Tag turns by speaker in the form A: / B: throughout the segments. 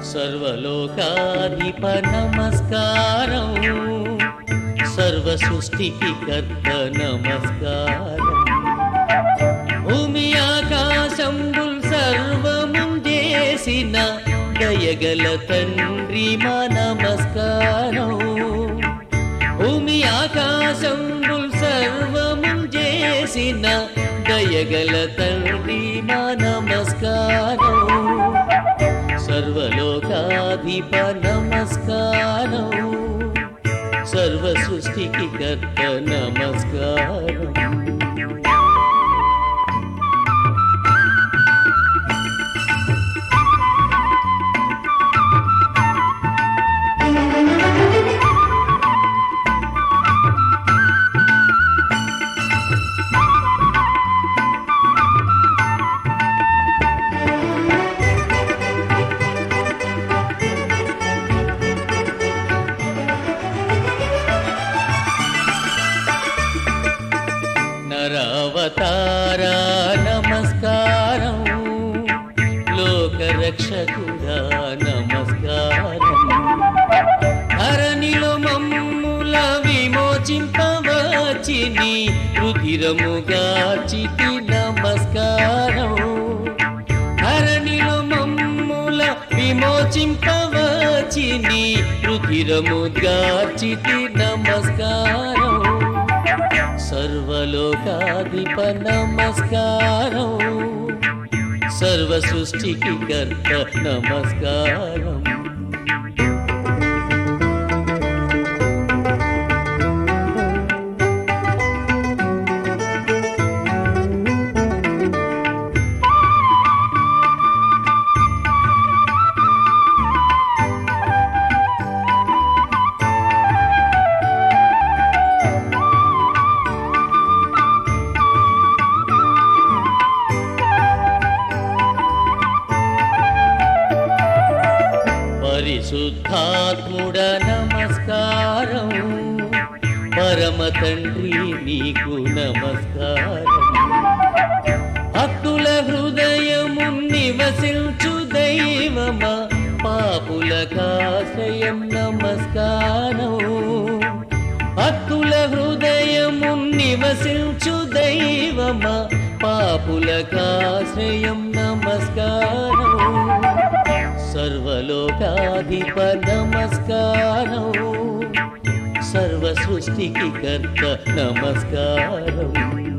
A: సర్వలోకాధిప నమస్కారం సర్వ సృష్టికి కర్త నమస్కారం భూమి ఆకాశంబుల్ సర్వముం చేసిన దయగల తండ్రి మా నమస్కారం భూమి ఆకాశంబుల్ సర్వముం చేసిన దయగల తండ్రి మా నమస్కారం సర్వలోకాధిప నమస్కారం సర్వ సృష్టికి కర్త నమస్కారం నరవతార నమస్కారం లోకరక్షకుడా నమస్కారం ధరణిలో మమ్ముల విమోచింపవచి నీ రుధిరముగా చిటి నమస్కారం ధరణిలో మమ్ముల విమోచింపవచి నీ రుధిరముగా చిటి నమస్కారం సర్వలోకాధిప నమస్కారం సర్వ సృష్టికి కర్త నమస్కారం పరిశుద్ధాత్ముడ నమస్కారం పరమ తండ్రి నీకు నమస్కారం భక్తుల హృదయము నివసించు దైవమా పాపుల కాశయం నమస్కారం భక్తుల హృదయము నివసించు దైవమా పాపుల కాశ్రయం నమస్కారం సర్వలోకాధిప నమస్కారం సర్వ సృష్టికి కర్త నమస్కారం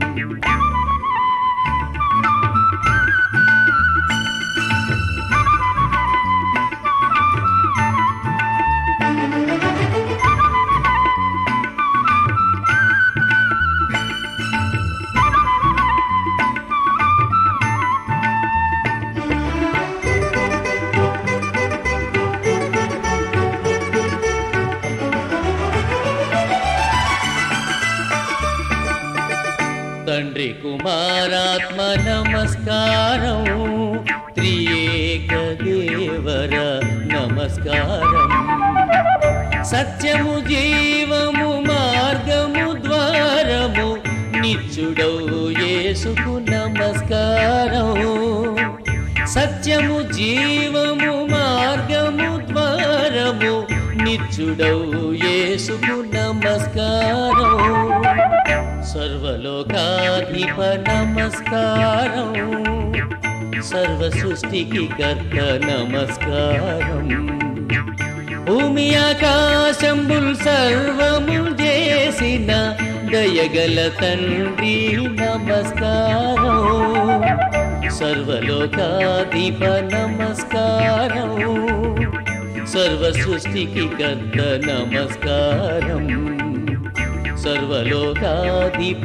A: తండ్రి కుమారాత్మ నమస్కారం త్రియేక దేవర నమస్కారం సత్యము జీవము మార్గము ద్వారము నిత్యుడవు యేసుకు నమస్కారం సత్యము జీవము మార్గము ద్వారము నిత్యుడవు యేసుకు నమస్కారం సర్వలోకాధిప నమస్కారం సర్వ సృష్టికి కర్త నమస్కారం భూమి ఆకాశంబుల్ సర్వము చేసిన దయగల తండ్రి నమస్కారం సర్వలోకాధిప నమస్కారం సర్వ సృష్టికి కర్త నమస్కారం సర్వలోకాధిప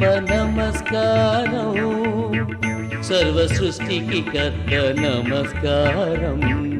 A: నమస్కారం సర్వ సృష్టికి కర్త నమస్కారం